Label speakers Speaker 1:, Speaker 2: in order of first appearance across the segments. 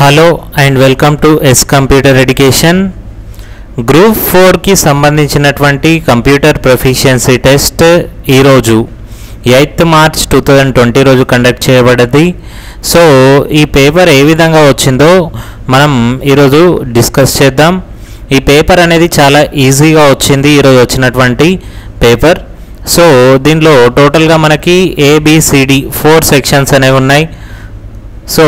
Speaker 1: hello and welcome to S computer education group ఫోర్కి సంబంధించినటువంటి computer proficiency test ఈరోజు eighth March two thousand twenty రోజు conduct చేయబడ్డది so ఈ పేపర్ ఏ విధంగా వచ్చిందో మనం ఈరోజు డిస్కస్ చేద్దాం ఈ పేపర్ అనేది చాలా ఈజీగా వచ్చింది ఈరోజు వచ్చినటువంటి పేపర్ సో దీనిలో టోటల్గా మనకి ఏబిసిడి ఫోర్ సెక్షన్స్ అనేవి ఉన్నాయి సో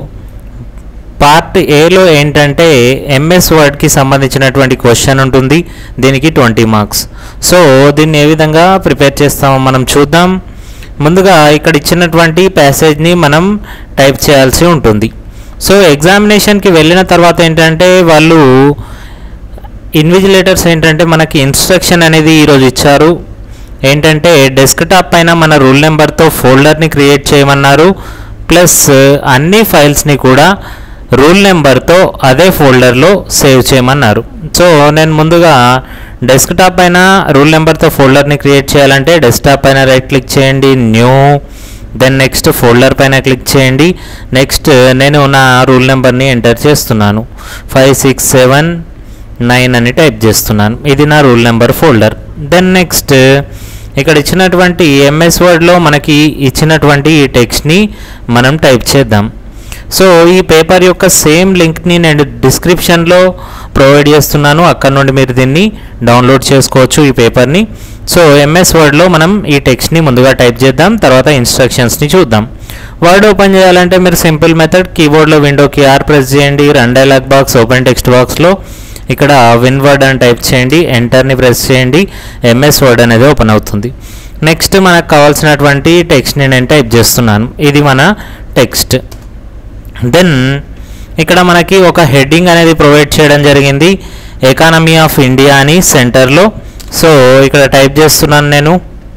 Speaker 1: పార్ట్ ఏలో ఏంటంటే ఎంఎస్ వర్డ్కి సంబంధించినటువంటి క్వశ్చన్ ఉంటుంది దీనికి ట్వంటీ మార్క్స్ సో దీన్ని ఏ విధంగా ప్రిపేర్ చేస్తామో మనం చూద్దాం ముందుగా ఇక్కడ ఇచ్చినటువంటి ప్యాసేజ్ని మనం టైప్ చేయాల్సి ఉంటుంది సో ఎగ్జామినేషన్కి వెళ్ళిన తర్వాత ఏంటంటే వాళ్ళు ఇన్విజిలేటర్స్ ఏంటంటే మనకి ఇన్స్ట్రక్షన్ అనేది ఈరోజు ఇచ్చారు ఏంటంటే డెస్క్టాప్ పైన మన రూల్ నెంబర్తో ఫోల్డర్ని క్రియేట్ చేయమన్నారు ప్లస్ అన్ని ఫైల్స్ని కూడా రూల్ నెంబర్తో అదే ఫోల్డర్లో సేవ్ చేయమన్నారు సో నేను ముందుగా డెస్క్టాప్ పైన రూల్ నెంబర్తో ఫోల్డర్ని క్రియేట్ చేయాలంటే డెస్క్టాప్ పైన రైట్ క్లిక్ చేయండి న్యూ దెన్ నెక్స్ట్ ఫోల్డర్ పైన క్లిక్ చేయండి నెక్స్ట్ నేను నా రూల్ నెంబర్ని ఎంటర్ చేస్తున్నాను ఫైవ్ సిక్స్ సెవెన్ నైన్ అని టైప్ చేస్తున్నాను ఇది నా rule number folder then next ఇక్కడ ఇచ్చినటువంటి ఎంఎస్ వర్డ్లో మనకి ఇచ్చినటువంటి ఈ టెక్స్ట్ని మనం టైప్ చేద్దాం సో ఈ పేపర్ యొక్క సేమ్ లింక్ని నేను డిస్క్రిప్షన్లో ప్రొవైడ్ చేస్తున్నాను అక్కడ నుండి మీరు దీన్ని డౌన్లోడ్ చేసుకోవచ్చు ఈ పేపర్ని సో ఎంఎస్ వర్డ్లో మనం ఈ టెక్స్ట్ని ముందుగా టైప్ చేద్దాం తర్వాత ఇన్స్ట్రక్షన్స్ని చూద్దాం వర్డ్ ఓపెన్ చేయాలంటే మీరు సింపుల్ మెథడ్ కీబోర్డ్లో విండోకి ఆర్ ప్రెస్ చేయండి run dialog box open text బాక్స్లో ఇక్కడ విన్ వర్డ్ అని టైప్ చేయండి ఎంటర్ని ప్రెస్ చేయండి ఎంఎస్ వర్డ్ అనేది ఓపెన్ అవుతుంది నెక్స్ట్ మనకు కావాల్సినటువంటి టెక్స్ట్ని నేను టైప్ చేస్తున్నాను ఇది మన టెక్స్ట్ దెన్ ఇక్కడ మనకి ఒక హెడ్డింగ్ అనేది ప్రొవైడ్ చేయడం జరిగింది ఎకానమీ ఆఫ్ ఇండియా అని సెంటర్లో సో ఇక్కడ టైప్ చేస్తున్నాను నేను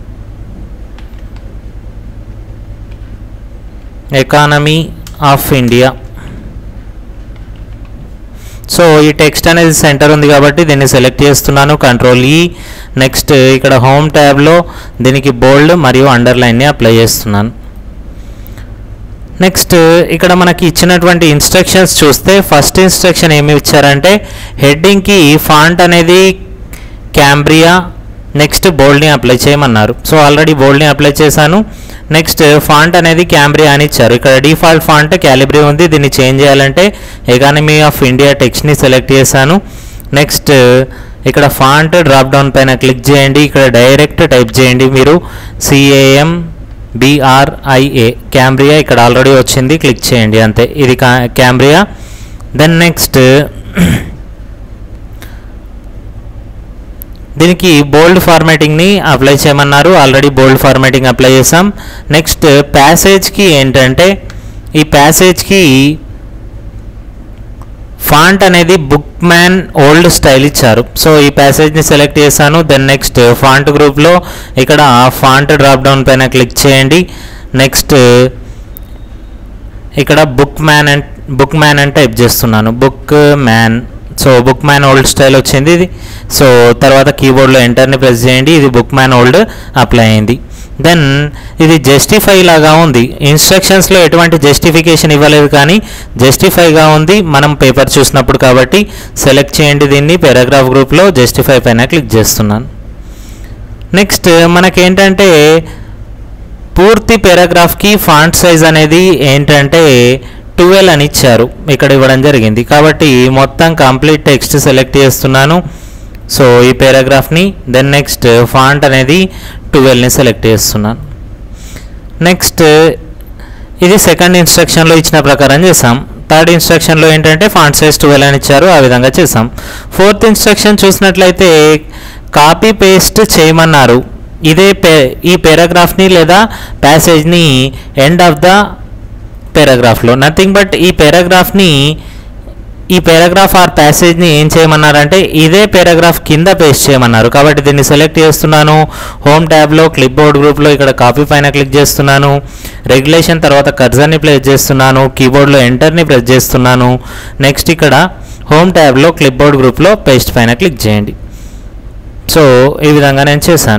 Speaker 1: ఎకానమీ ఆఫ్ ఇండియా సో ఈ టెక్స్ట్ అనేది సెంటర్ ఉంది కాబట్టి దీన్ని సెలెక్ట్ చేస్తున్నాను కంట్రోల్ ఈ నెక్స్ట్ ఇక్కడ హోమ్ ట్యాబ్లో దీనికి బోల్డ్ మరియు అండర్లైన్ని అప్లై చేస్తున్నాను నెక్స్ట్ ఇక్కడ మనకి ఇచ్చినటువంటి ఇన్స్ట్రక్షన్స్ చూస్తే ఫస్ట్ ఇన్స్ట్రక్షన్ ఏమి ఇచ్చారంటే హెడ్డింగ్కి ఫాంట్ అనేది క్యాంబ్రియా నెక్స్ట్ బోల్డ్ని అప్లై చేయమన్నారు సో ఆల్రెడీ బోల్డ్ని అప్లై చేశాను నెక్స్ట్ ఫాంట్ అనేది క్యాంబ్రియా అని ఇచ్చారు ఇక్కడ డిఫాల్ట్ ఫాంట్ క్యాలిబ్రీ ఉంది దీన్ని చేంజ్ చేయాలంటే ఎకానమీ ఆఫ్ ఇండియా టెక్స్ట్ని సెలెక్ట్ చేశాను నెక్స్ట్ ఇక్కడ ఫాంట్ డ్రాప్ డౌన్ పైన క్లిక్ చేయండి ఇక్కడ డైరెక్ట్ టైప్ చేయండి మీరు సిఏఎం బిఆర్ఐఏ క్యాంబ్రియా ఇక్కడ ఆల్రెడీ వచ్చింది క్లిక్ చేయండి అంతే ఇది క్యాంబ్రియా దెన్ నెక్స్ట్ దీనికి బోల్డ్ ఫార్మాటింగ్ని అప్లై చేయమన్నారు ఆల్రెడీ బోల్డ్ ఫార్మాటింగ్ అప్లై చేసాం నెక్స్ట్ ప్యాసేజ్కి ఏంటంటే ఈ ప్యాసేజ్కి ఫాంట్ అనేది బుక్ మ్యాన్ ఓల్డ్ స్టైల్ ఇచ్చారు సో ఈ ప్యాసేజ్ని సెలెక్ట్ చేశాను దెన్ నెక్స్ట్ ఫాంట్ గ్రూప్లో ఇక్కడ ఫాంట్ డ్రాప్ డౌన్ పైన క్లిక్ చేయండి నెక్స్ట్ ఇక్కడ bookman and bookman అని టైప్ చేస్తున్నాను bookman so bookman old style వచ్చింది ఇది సో తర్వాత కీబోర్డ్లో ఎంటర్ని ప్రెస్ చేయండి ఇది బుక్ మ్యాన్ ఓల్డ్ అప్లై అయింది దెన్ ఇది జస్టిఫై లాగా ఉంది ఇన్స్ట్రక్షన్స్లో ఎటువంటి జస్టిఫికేషన్ ఇవ్వలేదు కానీ జస్టిఫైగా ఉంది మనం పేపర్ చూసినప్పుడు కాబట్టి సెలెక్ట్ చేయండి దీన్ని పారాగ్రాఫ్ గ్రూప్లో జస్టిఫై పైన క్లిక్ చేస్తున్నాను నెక్స్ట్ మనకేంటంటే పూర్తి పారాగ్రాఫ్కి ఫాంట్ సైజ్ అనేది ఏంటంటే ట్వెల్వ్ అని ఇచ్చారు ఇక్కడ ఇవ్వడం జరిగింది కాబట్టి మొత్తం కంప్లీట్ టెక్స్ట్ సెలెక్ట్ చేస్తున్నాను సో ఈ పారాగ్రాఫ్ని దెన్ నెక్స్ట్ ఫాంట్ అనేది ట్వెల్వ్ని సెలెక్ట్ చేస్తున్నాను నెక్స్ట్ ఇది సెకండ్ ఇన్స్ట్రక్షన్లో ఇచ్చిన ప్రకారం చేసాం థర్డ్ ఇన్స్ట్రక్షన్లో ఏంటంటే ఫాంట్ సైజ్ ట్వెల్వ్ అని ఇచ్చారు ఆ విధంగా చేసాం ఫోర్త్ ఇన్స్ట్రక్షన్ చూసినట్లయితే కాపీ పేస్ట్ చేయమన్నారు ఇదే పే ఈ పారాగ్రాఫ్ని లేదా ప్యాసేజ్ని ఎండ్ ఆఫ్ ద పారాగ్రాఫ్లో నథింగ్ బట్ ఈ పారాగ్రాఫ్ని ఈ పారాగ్రాఫ్ ఆర్ ప్యాసేజ్ని ఏం చేయమన్నారంటే ఇదే పారాగ్రాఫ్ కింద పేస్ట్ చేయమన్నారు కాబట్టి దీన్ని సెలెక్ట్ చేస్తున్నాను హోమ్ ట్యాబ్లో క్లిప్ బోర్డ్ గ్రూప్లో ఇక్కడ కాపీ పైన క్లిక్ చేస్తున్నాను రెగ్యులేషన్ తర్వాత కర్జర్ని ప్లేస్ చేస్తున్నాను కీబోర్డ్లో ఎంటర్ని ప్రెస్ చేస్తున్నాను నెక్స్ట్ ఇక్కడ హోమ్ ట్యాబ్లో క్లిప్ బోర్డ్ గ్రూప్లో పేస్ట్ పైన క్లిక్ చేయండి సో ఈ విధంగా నేను చేశాను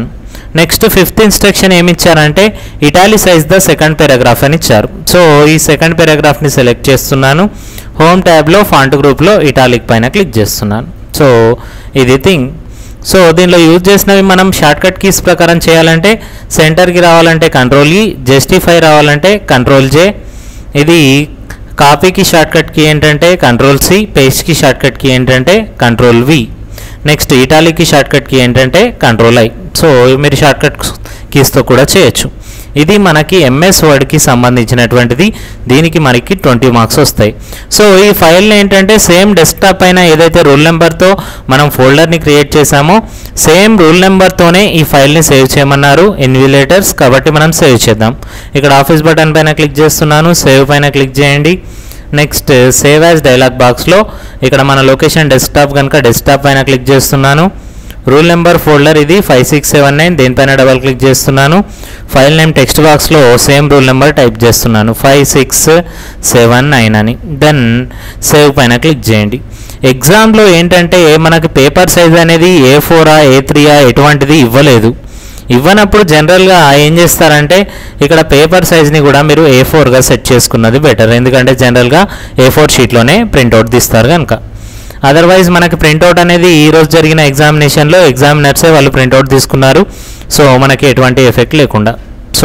Speaker 1: నెక్స్ట్ ఫిఫ్త్ ఇన్స్ట్రక్షన్ ఏమి ఇచ్చారంటే ఇటాలిసైజ్ ద సెకండ్ పారాగ్రాఫ్ అని ఇచ్చారు సో ఈ సెకండ్ పారాగ్రాఫ్ని సెలెక్ట్ చేస్తున్నాను హోమ్ ట్యాబ్లో ఫాంట్ గ్రూప్లో ఇటాలిక్ పైన క్లిక్ చేస్తున్నాను సో ఇది థింగ్ సో దీనిలో యూజ్ చేసినవి మనం షార్ట్కట్ కీస్ ప్రకారం చేయాలంటే సెంటర్కి రావాలంటే కంట్రోల్ ఈ జస్టిఫై రావాలంటే కంట్రోల్ జే ఇది కాపీకి షార్ట్కట్ కీ ఏంటంటే కంట్రోల్ సి పేస్ట్కి షార్ట్కట్ కీ ఏంటంటే కంట్రోల్ వి నెక్స్ట్ ఇటాలిక్కి షార్ట్కట్ కీ ఏంటంటే కంట్రోల్ ఐ సో మీరు షార్ట్కట్ కీస్తో కూడా చేయొచ్చు ఇది మనకి ఎంఎస్ వర్డ్కి సంబంధించినటువంటిది దీనికి మనకి ట్వంటీ మార్క్స్ వస్తాయి సో ఈ ఫైల్ని ఏంటంటే సేమ్ డెస్క్టాప్ పైన ఏదైతే రూల్ నెంబర్తో మనం ఫోల్డర్ని క్రియేట్ చేసామో సేమ్ రూల్ నెంబర్తోనే ఈ ఫైల్ని సేవ్ చేయమన్నారు ఇన్విలేటర్స్ కాబట్టి మనం సేవ్ చేద్దాం ఇక్కడ ఆఫీస్ బటన్ పైన క్లిక్ చేస్తున్నాను సేవ్ పైన క్లిక్ చేయండి నెక్స్ట్ సేవ్ యాజ్ డైలాగ్ బాక్స్లో ఇక్కడ మన లొకేషన్ డెస్క్టాప్ కనుక డెస్క్టాప్ పైన క్లిక్ చేస్తున్నాను రూల్ నెంబర్ ఫోల్డర్ ఇది ఫైవ్ సిక్స్ సెవెన్ నైన్ దీనిపైన డబల్ క్లిక్ చేస్తున్నాను ఫైల్ నేమ్ టెక్స్ట్ బాక్స్లో సేమ్ రూల్ నెంబర్ టైప్ చేస్తున్నాను ఫైవ్ సిక్స్ సెవెన్ నైన్ అని దెన్ సేవ్ పైన క్లిక్ చేయండి ఎగ్జామ్లో ఏంటంటే మనకి పేపర్ సైజ్ అనేది ఏ ఫోరా ఏ త్రీయా ఎటువంటిది ఇవ్వలేదు ఇవ్వనప్పుడు జనరల్గా ఏం చేస్తారంటే ఇక్కడ పేపర్ సైజ్ని కూడా మీరు ఏ ఫోర్గా సెట్ చేసుకున్నది బెటర్ ఎందుకంటే జనరల్గా ఏ ఫోర్ షీట్లోనే ప్రింట్అవుట్ తీస్తారు కనుక అదర్వైజ్ మనకి ప్రింట్అవుట్ అనేది ఈ రోజు జరిగిన ఎగ్జామినేషన్లో ఎగ్జామినర్సే వాళ్ళు ప్రింట్అవుట్ తీసుకున్నారు సో మనకి ఎటువంటి ఎఫెక్ట్ లేకుండా సో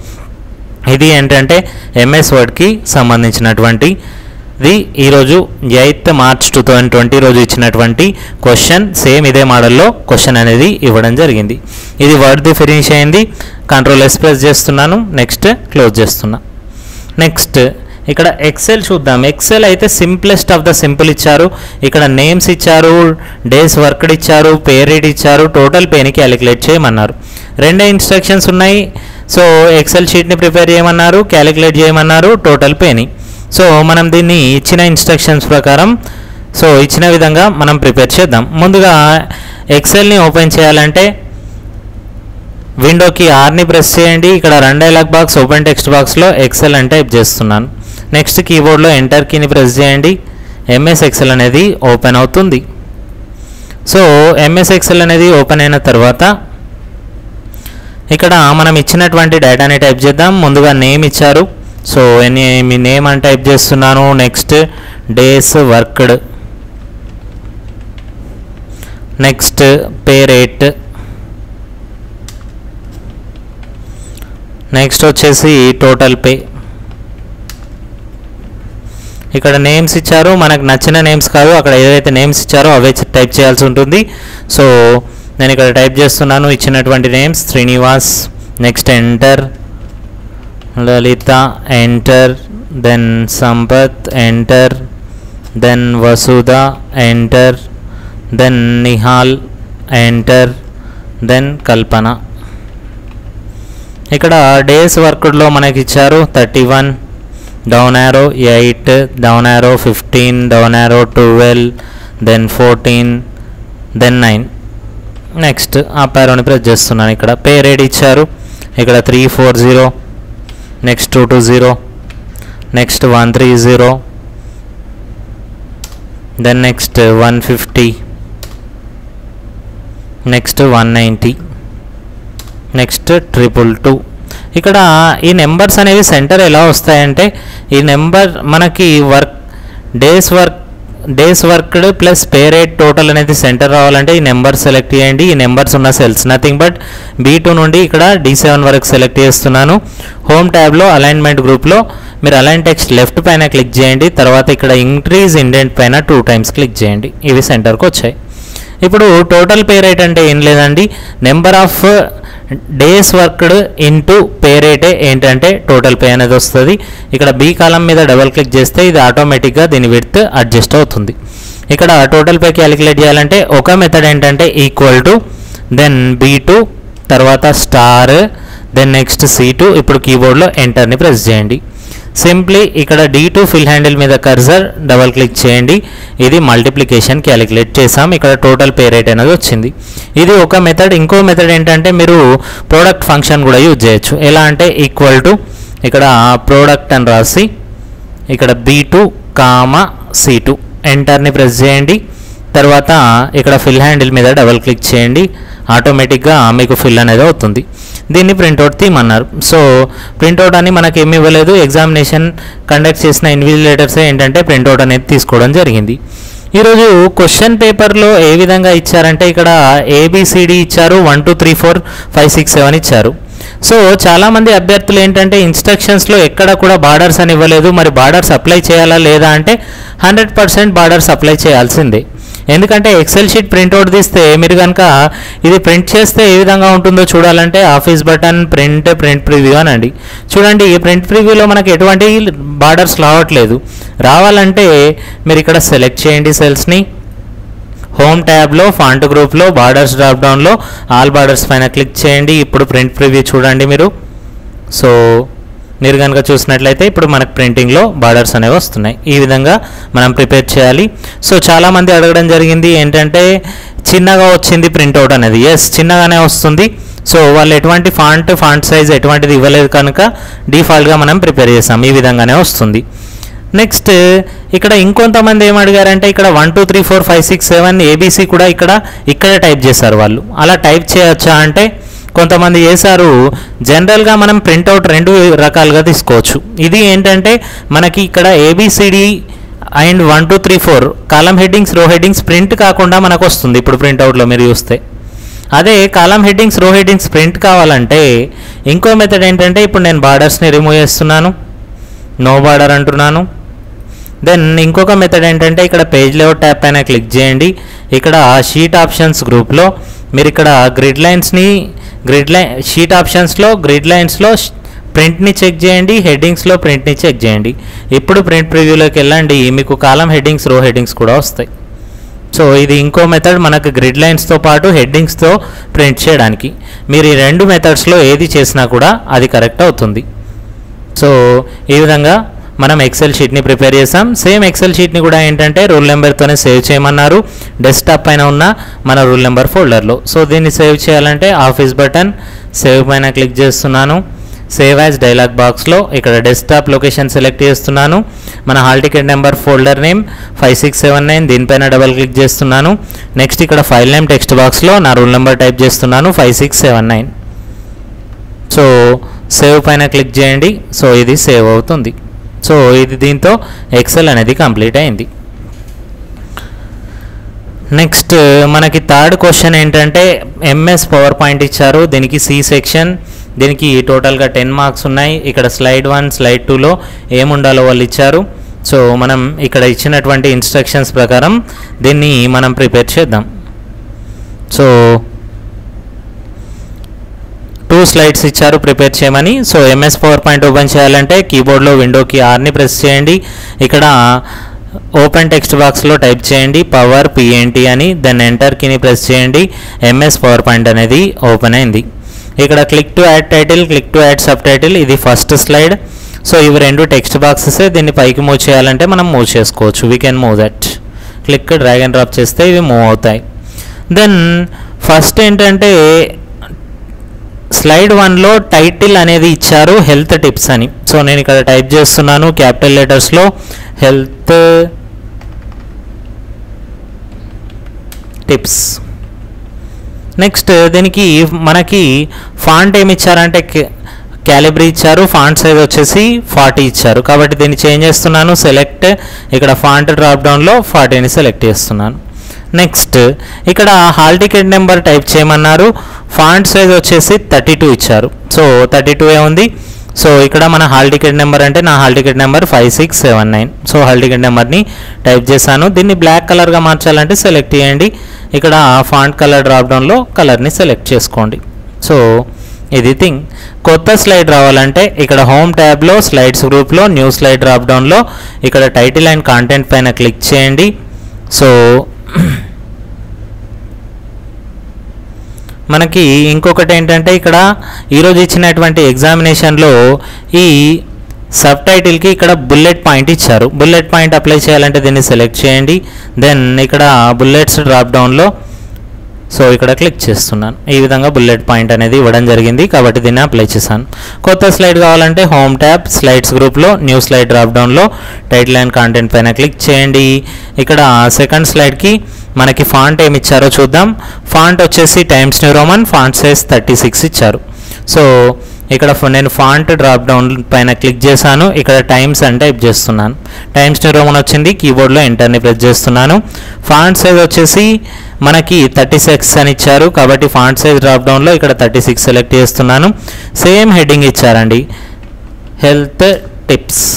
Speaker 1: ఇది ఏంటంటే ఎంఎస్ వర్డ్కి సంబంధించినటువంటి ఇది ఈరోజు eighth March two thousand twenty రోజు ఇచ్చినటువంటి క్వశ్చన్ సేమ్ ఇదే మోడల్లో క్వశ్చన్ అనేది ఇవ్వడం జరిగింది ఇది వర్డ్ది ఫినిష్ అయింది కంట్రోల్ ఎస్ ప్రెస్ చేస్తున్నాను నెక్స్ట్ క్లోజ్ చేస్తున్నా నెక్స్ట్ ఇక్కడ ఎక్సెల్ చూద్దాం ఎక్సెల్ అయితే సింప్లెస్ట్ ఆఫ్ ద సింపుల్ ఇచ్చారు ఇక్కడ నేమ్స్ ఇచ్చారు డేస్ వర్క్డ్ ఇచ్చారు పే రేట్ ఇచ్చారు టోటల్ పేని క్యాలిక్యులేట్ చేయమన్నారు రెండే ఇన్స్ట్రక్షన్స్ ఉన్నాయి సో ఎక్సెల్ షీట్ని ప్రిపేర్ చేయమన్నారు క్యాలిక్యులేట్ చేయమన్నారు టోటల్ పేని సో మనం దీన్ని ఇచ్చిన ఇన్స్ట్రక్షన్స్ ప్రకారం సో ఇచ్చిన విధంగా మనం ప్రిపేర్ చేద్దాం ముందుగా ఎక్సెల్ని ఓపెన్ చేయాలంటే విండోకి ఆర్ని ప్రెస్ చేయండి ఇక్కడ run dialog box open text బాక్స్లో ఎక్సెల్ అని టైప్ చేస్తున్నాను నెక్స్ట్ కీబోర్డ్లో ఎంటర్ కీని ప్రెస్ చేయండి ఎంఎస్ ఎక్సెల్ అనేది ఓపెన్ అవుతుంది సో ఎంఎస్ ఎక్సెల్ అనేది ఓపెన్ అయిన తర్వాత ఇక్కడ మనం ఇచ్చినటువంటి డేటాని టైప్ చేద్దాం ముందుగా నేమ్ ఇచ్చారు సో ఎన్ని మీ నేమ్ అని టైప్ చేస్తున్నాను next days worked next pay rate next వచ్చేసి టోటల్ పే ఇక్కడ నేమ్స్ ఇచ్చారు మనకు నచ్చిన నేమ్స్ కాదు అక్కడ ఏదైతే నేమ్స్ ఇచ్చారో అవే టైప్ చేయాల్సి ఉంటుంది సో నేను ఇక్కడ టైప్ చేస్తున్నాను ఇచ్చినటువంటి names Srinivas next enter Lalitha enter then Sampath enter then Vasudha enter then Nihal enter then Kalpana ఇక్కడ డేస్ వర్క్డ్లో మనకి ఇచ్చారు thirty one down arrow eight down arrow fifteen down arrow twelve then fourteen then nine next ఆ పేరోని ప్రెస్ చేస్తున్నాను ఇక్కడ పే రేట్ ఇచ్చారు ఇక్కడ three four zero next two two zero next one three zero then next one fifty next one ninety next triple two ఇక్కడ ఈ numbers అనేవి centre ఎలా వస్తాయంటే ఈ నెంబర్ మనకి work days work days worked plus pay rate total అనేది centre రావాలంటే ఈ నెంబర్ సెలెక్ట్ చేయండి ఈ నెంబర్స్ ఉన్న cells nothing but B two నుండి ఇక్కడ డి సెవెన్ వరకు సెలెక్ట్ చేస్తున్నాను హోమ్ ట్యాబ్లో అలైన్మెంట్ గ్రూప్లో మీరు అలైన్ టెక్స్ట్ లెఫ్ట్ పైన క్లిక్ చేయండి తర్వాత ఇక్కడ ఇంక్రీజ్ ఇండెంట్ పైన టూ టైమ్స్ క్లిక్ చేయండి ఇవి సెంటర్కి వచ్చాయి ఇప్పుడు టోటల్ పే రేట్ అంటే ఏం లేదండి number of days worked into pay రేటే ఏంటంటే టోటల్ పే అనేది వస్తుంది ఇక్కడ బీ కాలం మీద డబల్ క్లిక్ చేస్తే ఇది ఆటోమేటిక్గా దీని విడ్త్ అడ్జస్ట్ అవుతుంది ఇక్కడ టోటల్ పే క్యాలిక్యులేట్ చేయాలంటే ఒక మెథడ్ ఏంటంటే equal to then B two తర్వాత star then next C two ఇప్పుడు కీబోర్డ్లో ఎంటర్ని ప్రెస్ చేయండి సింప్లీ ఇక్కడ డి టు ఫిల్ హ్యాండిల్ మీద కర్జర్ డబల్ క్లిక్ చేయండి ఇది మల్టిప్లికేషన్ క్యాలిక్యులేట్ చేసాం ఇక్కడ టోటల్ పే రేట్ అనేది వచ్చింది ఇది ఒక మెథడ్ ఇంకో మెథడ్ ఏంటంటే మీరు ప్రోడక్ట్ ఫంక్షన్ కూడా యూజ్ చేయొచ్చు ఎలా అంటే ఈక్వల్ టు ఇక్కడ ప్రోడక్ట్ అని రాసి ఇక్కడ B two comma C two ఎంటర్ని ప్రెస్ చేయండి తర్వాత ఇక్కడ ఫిల్ హ్యాండిల్ మీద డబల్ క్లిక్ చేయండి ఆటోమేటిక్గా మీకు ఫిల్ అనేది అవుతుంది దీన్ని ప్రింట్అవుట్ తీయమన్నారు సో ప్రింట్అవుట్ అని మనకి ఏమి ఇవ్వలేదు ఎగ్జామినేషన్ కండక్ట్ చేసిన ఇన్విజిలేటర్సే ఏంటంటే ప్రింట్అవుట్ అనేది తీసుకోవడం జరిగింది ఈరోజు క్వశ్చన్ పేపర్లో ఏ విధంగా ఇచ్చారంటే ఇక్కడ ఏబిసిడి ఇచ్చారు one two three four five six seven ఇచ్చారు సో చాలామంది అభ్యర్థులు ఏంటంటే ఇన్స్ట్రక్షన్స్లో ఎక్కడ కూడా బార్డర్స్ అని ఇవ్వలేదు మరి బార్డర్స్ అప్లై చేయాలా లేదా అంటే హండ్రెడ్ పర్సెంట్ బార్డర్స్ అప్లై చేయాల్సిందే ఎందుకంటే ఎక్సెల్ షీట్ ప్రింట్అవుట్ తీస్తే మీరు కనుక ఇది ప్రింట్ చేస్తే ఏ విధంగా ఉంటుందో చూడాలంటే office button print print preview అనండి చూడండి ఈ ప్రింట్ ప్రివ్యూలో మనకి ఎటువంటి బార్డర్స్ రావట్లేదు రావాలంటే మీరు ఇక్కడ సెలెక్ట్ చేయండి సెల్స్ని హోమ్ ట్యాబ్లో ఫాంట్ గ్రూప్లో బార్డర్స్ డ్రాప్ డౌన్లో ఆల్ బార్డర్స్ పైన క్లిక్ చేయండి ఇప్పుడు ప్రింట్ ప్రివ్యూ చూడండి మీరు సో మీరు కనుక చూసినట్లయితే ఇప్పుడు మనకు ప్రింటింగ్లో బార్డర్స్ అనేవి వస్తున్నాయి ఈ విధంగా మనం ప్రిపేర్ చేయాలి సో చాలామంది అడగడం జరిగింది ఏంటంటే చిన్నగా వచ్చింది ప్రింట్అవుట్ అనేది ఎస్ చిన్నగానే వస్తుంది సో వాళ్ళు ఎటువంటి ఫాంట్ ఫాంట్ సైజ్ ఎటువంటిది ఇవ్వలేదు కనుక డిఫాల్ట్గా మనం ప్రిపేర్ చేసాం ఈ విధంగానే వస్తుంది నెక్స్ట్ ఇక్కడ ఇంకొంతమంది ఏం అడిగారంటే ఇక్కడ one two three four five six seven ABC కూడా ఇక్కడ ఇక్కడే టైప్ చేశారు వాళ్ళు అలా టైప్ చేయొచ్చా అంటే కొంతమంది చేశారు జనరల్గా మనం ప్రింట్అవుట్ రెండు రకాలుగా తీసుకోవచ్చు ఇది ఏంటంటే మనకి ఇక్కడ ABCD and one two three four column headings row headings print కాకుండా మనకు వస్తుంది ఇప్పుడు ప్రింట్అవుట్లో మీరు చూస్తే అదే column headings row headings print కావాలంటే ఇంకో మెథడ్ ఏంటంటే ఇప్పుడు నేను బార్డర్స్ని రిమూవ్ చేస్తున్నాను నో బార్డర్ అంటున్నాను దెన్ ఇంకొక మెథడ్ ఏంటంటే ఇక్కడ పేజ్ లేఅవుట్ ట్యాప్ పైన క్లిక్ చేయండి ఇక్కడ షీట్ ఆప్షన్స్ గ్రూప్లో మీరు ఇక్కడ గ్రిడ్ లైన్స్ని గ్రిడ్ లైన్ షీట్ ఆప్షన్స్లో గ్రిడ్ లైన్స్లో ప్రింట్ని చెక్ చేయండి హెడ్డింగ్స్లో ప్రింట్ని చెక్ చేయండి ఇప్పుడు ప్రింట్ ప్రివ్యూలోకి వెళ్ళండి మీకు కాలం హెడ్డింగ్స్ రో హెడ్డింగ్స్ కూడా వస్తాయి సో ఇది ఇంకో మెథడ్ మనకు గ్రిడ్ లైన్స్తో పాటు హెడ్డింగ్స్తో ప్రింట్ చేయడానికి మీరు ఈ రెండు మెథడ్స్లో ఏది చేసినా కూడా అది కరెక్ట్ అవుతుంది సో ఈ విధంగా మనం ఎక్సెల్ షీట్ని ప్రిపేర్ చేసాం సేమ్ ఎక్సెల్ షీట్ని కూడా ఏంటంటే రూల్ నెంబర్తోనే సేవ్ చేయమన్నారు డెస్క్టాప్ పైన ఉన్న మన రూల్ నెంబర్ ఫోల్డర్లో సో దీన్ని సేవ్ చేయాలంటే ఆఫీస్ బటన్ సేవ్ పైన క్లిక్ చేస్తున్నాను సేవ్ యాజ్ డైలాగ్ బాక్స్లో ఇక్కడ డెస్క్టాప్ లొకేషన్ సెలెక్ట్ చేస్తున్నాను మన hall ticket number folder name five six seven nine దీనిపైన డబల్ క్లిక్ చేస్తున్నాను నెక్స్ట్ ఇక్కడ ఫైల్ నేమ్ టెక్స్ట్ బాక్స్లో నా రూల్ నెంబర్ టైప్ చేస్తున్నాను five six seven nine so save పైన క్లిక్ చేయండి సో ఇది సేవ్ అవుతుంది సో ఇది దీంతో ఎక్సెల్ అనేది కంప్లీట్ అయింది నెక్స్ట్ మనకి థర్డ్ క్వశ్చన్ ఏంటంటే ఎంఎస్ పవర్ పాయింట్ ఇచ్చారు దీనికి సి సెక్షన్ దీనికి టోటల్గా టెన్ మార్క్స్ ఉన్నాయి ఇక్కడ స్లైడ్ వన్ స్లైడ్ టూలో ఏముండాలో వాళ్ళు ఇచ్చారు సో మనం ఇక్కడ ఇచ్చినటువంటి ఇన్స్ట్రక్షన్స్ ప్రకారం దీన్ని మనం ప్రిపేర్ చేద్దాం సో టూ స్లైడ్స్ ఇచ్చారు ప్రిపేర్ చేయమని so MS power point open చేయాలంటే కీబోర్డ్లో విండోకి ఆర్ని ప్రెస్ చేయండి ఇక్కడ ఓపెన్ టెక్స్ట్ బాక్స్లో టైప్ చేయండి పవర్ పిఎన్టీ అని దెన్ ఎంటర్ కీని ప్రెస్ చేయండి ఎంఎస్ పవర్ పాయింట్ అనేది ఓపెన్ అయింది ఇక్కడ click to add title click to add sub title ఇది ఫస్ట్ స్లైడ్ సో ఇవి రెండు టెక్స్ట్ బాక్సెస్ దీన్ని పైకి మూవ్ చేయాలంటే మనం మూవ్ చేసుకోవచ్చు we can move that click drag and drop చేస్తే ఇవి మూవ్ అవుతాయి దెన్ ఫస్ట్ ఏంటంటే స్లైడ్ వన్లో టైటిల్ అనేది ఇచ్చారు హెల్త్ టిప్స్ అని సో నేను ఇక్కడ టైప్ చేస్తున్నాను క్యాపిటల్ లెటర్స్లో హెల్త్ టిప్స్ నెక్స్ట్ దీనికి మనకి ఫాంట్ ఏమి ఇచ్చారంటే క్యాలిబ్రీ ఇచ్చారు ఫాంట్ సైజ్ వచ్చేసి ఫార్టీ ఇచ్చారు కాబట్టి దీన్ని చేంజ్ చేస్తున్నాను సెలెక్ట్ ఇక్కడ ఫాంట్ డ్రాప్ డౌన్లో ఫార్టీని సెలెక్ట్ చేస్తున్నాను నెక్స్ట్ ఇక్కడ హాల్ టికెట్ నెంబర్ టైప్ చేయమన్నారు ఫాంట్ సైజ్ వచ్చేసి థర్టీ టూ ఇచ్చారు సో థర్టీ టూ ఉంది సో ఇక్కడ మన హాల్ టికెట్ నెంబర్ అంటే నా hall ticket number five six seven nine so hall ticket నెంబర్ని టైప్ చేశాను దీన్ని బ్లాక్ కలర్గా మార్చాలంటే సెలెక్ట్ చేయండి ఇక్కడ ఫాంట్ కలర్ డ్రాప్ డౌన్లో కలర్ని సెలెక్ట్ చేసుకోండి సో ఇది థింగ్ కొత్త స్లైడ్ రావాలంటే ఇక్కడ హోమ్ ట్యాబ్లో స్లైడ్స్ గ్రూప్లో న్యూ స్లైడ్ డ్రాప్ డౌన్లో ఇక్కడ టైటిల్ అండ్ కాంటెంట్ పైన క్లిక్ చేయండి సో మనకి ఇంకొకటి ఏంటంటే ఇక్కడ ఈరోజు ఇచ్చినటువంటి ఎగ్జామినేషన్లో ఈ సబ్ టైటిల్కి ఇక్కడ బుల్లెట్ పాయింట్ ఇచ్చారు బుల్లెట్ పాయింట్ అప్లై చేయాలంటే దీన్ని సెలెక్ట్ చేయండి దెన్ ఇక్కడ బుల్లెట్స్ డ్రాప్ డౌన్లో సో ఇక్కడ క్లిక్ చేస్తున్నాను ఈ విధంగా బుల్లెట్ పాయింట్ అనేది ఇవ్వడం జరిగింది కాబట్టి దీన్ని అప్లై చేశాను కొత్త స్లైడ్ కావాలంటే హోమ్ ట్యాబ్ స్లైడ్స్ గ్రూప్లో న్యూ స్లైడ్ డ్రాప్ డౌన్లో టైటిల్ అండ్ కాంటెంట్ పైన క్లిక్ చేయండి ఇక్కడ సెకండ్ స్లైడ్కి మనకి ఫాంట్ ఏమి ఇచ్చారో చూద్దాం ఫాంట్ వచ్చేసి Times New Roman font size thirty six ఇచ్చారు సో ఇక్కడ ఫ- నేను ఫాంట్ డ్రాప్ డౌన్ పైన క్లిక్ చేశాను ఇక్కడ టైమ్స్ అని టైప్ చేస్తున్నాను టైమ్స్ న్యూ రోమన్ వచ్చింది కీబోర్డ్లో ఎంటర్ని ప్రెస్ చేస్తున్నాను ఫాంట్ సైజ్ వచ్చేసి మనకి థర్టీ సిక్స్ అని ఇచ్చారు కాబట్టి ఫాంట్ సైజ్ డ్రాప్ డౌన్లో ఇక్కడ థర్టీ సిక్స్ సెలెక్ట్ చేస్తున్నాను సేమ్ హెడ్డింగ్ ఇచ్చారండి హెల్త్ టిప్స్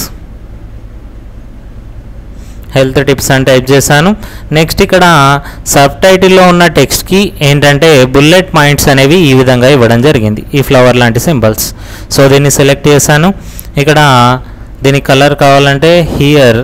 Speaker 1: హెల్త్ టిప్స్ అని టైప్ చేశాను నెక్స్ట్ ఇక్కడ సబ్ టైటిల్లో ఉన్న టెక్స్ట్కి ఏంటంటే బుల్లెట్ పాయింట్స్ అనేవి ఈ విధంగా ఇవ్వడం జరిగింది ఈ ఫ్లవర్ లాంటి సింబల్స్ సో దీన్ని సెలెక్ట్ చేశాను ఇక్కడ దీని కలర్ కావాలంటే హియర్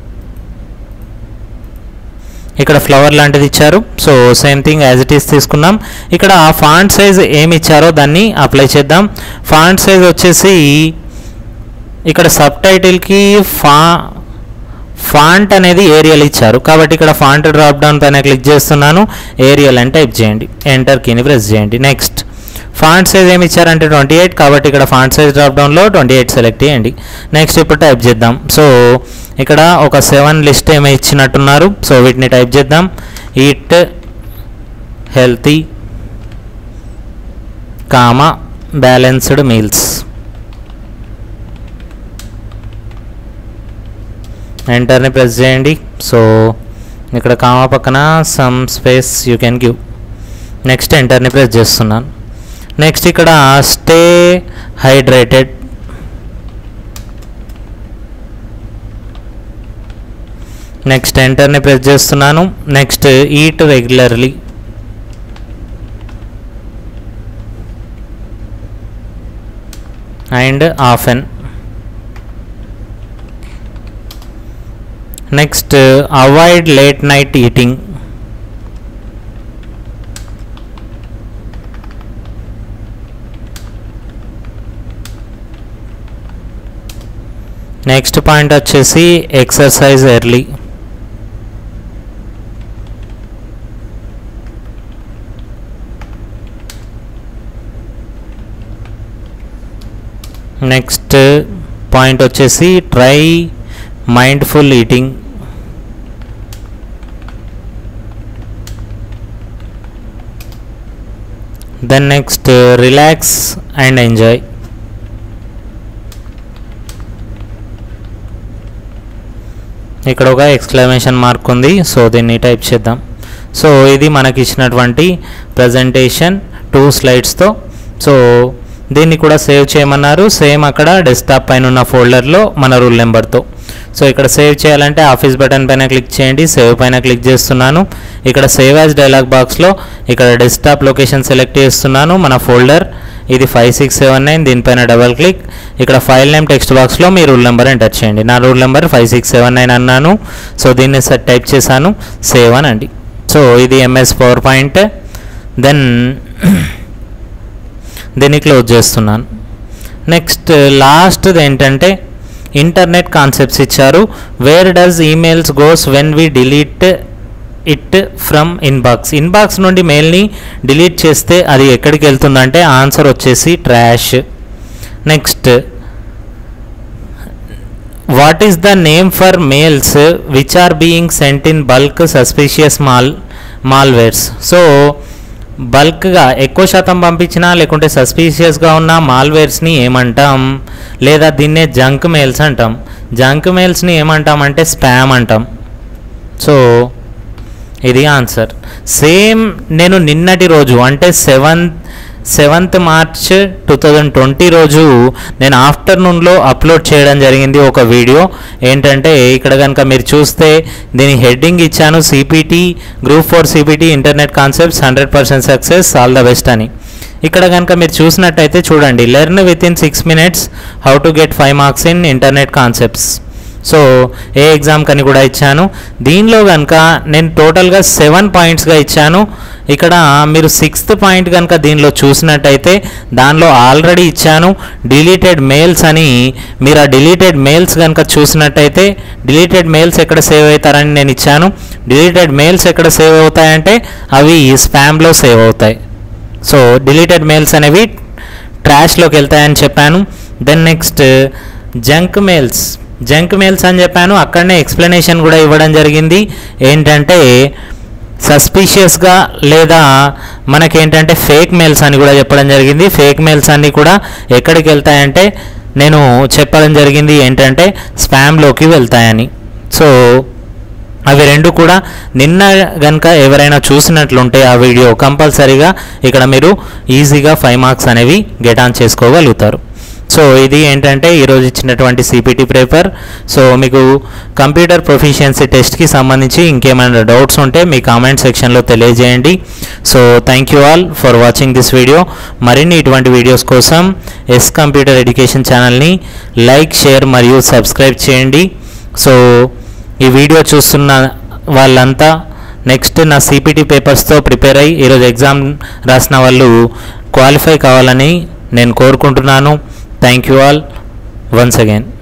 Speaker 1: ఇక్కడ ఫ్లవర్ లాంటిది ఇచ్చారు so same thing as it is తీసుకున్నాం ఇక్కడ ఫాంట్ సైజ్ ఏమి ఇచ్చారో దాన్ని అప్లై చేద్దాం ఫాంట్ సైజ్ వచ్చేసి ఇక్కడ సబ్ టైటిల్కి ఫా ఫాంట్ అనేది ఏరియల్ ఇచ్చారు కాబట్టి ఇక్కడ ఫాంట్ డ్రాప్ డౌన్ పైన క్లిక్ చేస్తున్నాను ఏరియల్ అని టైప్ చేయండి ఎంటర్ కీని ప్రెస్ చేయండి నెక్స్ట్ ఫాంట్ సైజ్ ఏమి ఇచ్చారంటే ట్వంటీ ఎయిట్ కాబట్టి ఇక్కడ ఫాంట్ సైజ్ డ్రాప్ డౌన్లో ట్వంటీ ఎయిట్ సెలెక్ట్ చేయండి నెక్స్ట్ ఇప్పుడు టైప్ చేద్దాం సో ఇక్కడ ఒక సెవెన్ లిస్ట్ ఏమో ఇచ్చినట్టున్నారు సో వీటిని టైప్ చేద్దాం eat healthy comma balanced meals ఎంటర్ని ప్రెస్ చేయండి సో ఇక్కడ కామా పక్కన some space you can give next ఎంటర్ని ప్రెస్ చేస్తున్నాను నెక్స్ట్ ఇక్కడ స్టే హైడ్రేటెడ్ నెక్స్ట్ ఎంటర్ని ప్రెస్ చేస్తున్నాను next eat regularly and often next avoid late night eating next point వచ్చేసి ఎక్సర్సైజ్ ఎర్లీ నెక్స్ట్ పాయింట్ వచ్చేసి try mindful eating then next relax and enjoy ఇక్కడ ఒక exclamation mark ఉంది so దీన్ని type చేద్దాం so ఇది మనకి ఇచ్చినటువంటి ప్రజెంటేషన్ టూ స్లైడ్స్తో సో దీన్ని కూడా సేవ్ చేయమన్నారు సేమ్ అక్కడ డెస్క్టాప్ పైన ఉన్న ఫోల్డర్లో మన రూల్ నెంబర్తో సో ఇక్కడ సేవ్ చేయాలంటే ఆఫీస్ బటన్ పైన క్లిక్ చేయండి సేవ్ పైన క్లిక్ చేస్తున్నాను ఇక్కడ సేవ్ యాజ్ డైలాగ్ బాక్స్లో ఇక్కడ డెస్క్టాప్ లొకేషన్ సెలెక్ట్ చేస్తున్నాను మన ఫోల్డర్ ఇది ఫైవ్ సిక్స్ సెవెన్ నైన్ దీనిపైన డబల్ క్లిక్ ఇక్కడ ఫైల్ నేమ్ టెక్స్ట్ బాక్స్లో మీ రూల్ నెంబర్ ఎంటర్ చేయండి నా rule number five six seven nine అన్నాను సో దీన్ని సెట్ టైప్ చేశాను సేవ్ అనండి సో ఇది ఎంఎస్ పవర్ పాయింట్ దెన్ దీన్ని క్లోజ్ చేస్తున్నాను నెక్స్ట్ లాస్ట్ది ఏంటంటే ఇంటర్నెట్ కాన్సెప్ట్స్ ఇచ్చారు where does emails goes when we delete it from inbox inbox నుండి మెయిల్ని డిలీట్ చేస్తే అది ఎక్కడికి వెళ్తుందంటే ఆన్సర్ వచ్చేసి trash next what is the name for mails which are being sent in bulk suspicious mal malwares so బల్క్గా ఎక్కువ శాతం పంపించినా లేకుంటే సస్పీషియస్గా ఉన్న మాల్వేర్స్ని ఏమంటాం లేదా దీన్నే జంక్ మెయిల్స్ అంటాం జంక్ మెయిల్స్ని ఏమంటాం అంటే స్పామ్ అంటాం సో ఇది ఆన్సర్ సేమ్ నేను నిన్నటి రోజు అంటే seventh seventh March two thousand twenty రోజు నేను ఆఫ్టర్నూన్లో అప్లోడ్ చేయడం జరిగింది ఒక వీడియో ఏంటంటే ఇక్కడ కనుక మీరు చూస్తే దీని హెడ్డింగ్ ఇచ్చాను CPT group four CPT internet concepts hundred percent success all the best అని ఇక్కడ కనుక మీరు చూసినట్టయితే చూడండి learn with in six minutes how to get five marks in internet concepts so ఏ ఎగ్జామ్ కని కూడా ఇచ్చాను దీనిలో కనుక నేను టోటల్గా సెవెన్ పాయింట్స్గా ఇచ్చాను ఇక్కడ మీరు సిక్స్త్ పాయింట్ కనుక దీనిలో చూసినట్టయితే దానిలో ఆల్రెడీ ఇచ్చాను డిలీటెడ్ మెయిల్స్ అని మీరు ఆ డిలీటెడ్ మెయిల్స్ కనుక చూసినట్టయితే డిలీటెడ్ మెయిల్స్ ఎక్కడ సేవ్ అవుతారని నేను ఇచ్చాను డిలీటెడ్ మెయిల్స్ ఎక్కడ సేవ్ అవుతాయంటే అవి స్పామ్లో సేవ్ అవుతాయి సో డిలీటెడ్ మెయిల్స్ అనేవి ట్రాష్లోకి వెళ్తాయని చెప్పాను then next junk mails junk mails అని చెప్పాను అక్కడనే ఎక్స్ప్లెనేషన్ కూడా ఇవ్వడం జరిగింది ఏంటంటే సస్పీషియస్గా లేదా మనకేంటంటే ఫేక్ మెయిల్స్ అని కూడా చెప్పడం జరిగింది ఫేక్ మెయిల్స్ అన్నీ కూడా ఎక్కడికి వెళ్తాయంటే నేను చెప్పడం జరిగింది ఏంటంటే స్పామ్లోకి వెళ్తాయని సో అవి రెండు కూడా నిన్న కనుక ఎవరైనా చూసినట్లుంటే ఆ వీడియో కంపల్సరీగా ఇక్కడ మీరు ఈజీగా ఫైవ్ మార్క్స్ అనేవి గెట్ ఆన్ చేసుకోగలుగుతారు సో ఇది ఏంటంటే ఈరోజు ఇచ్చినటువంటి సిపిటి పేపర్ సో మీకు కంప్యూటర్ ప్రొఫిషియన్సీ టెస్ట్కి సంబంధించి ఇంకేమైనా డౌట్స్ ఉంటే మీ కామెంట్ సెక్షన్లో తెలియజేయండి so thank you all for watching this video మరిన్ని ఇటువంటి వీడియోస్ కోసం ఎస్ కంప్యూటర్ ఎడ్యుకేషన్ ఛానల్ని లైక్ షేర్ మరియు సబ్స్క్రైబ్ చేయండి సో ఈ వీడియో చూస్తున్న వాళ్ళంతా నెక్స్ట్ నా సిపిటి పేపర్స్తో ప్రిపేర్ అయ్యి ఈరోజు ఎగ్జామ్ రాసిన వాళ్ళు క్వాలిఫై కావాలని నేను కోరుకుంటున్నాను thank you all once again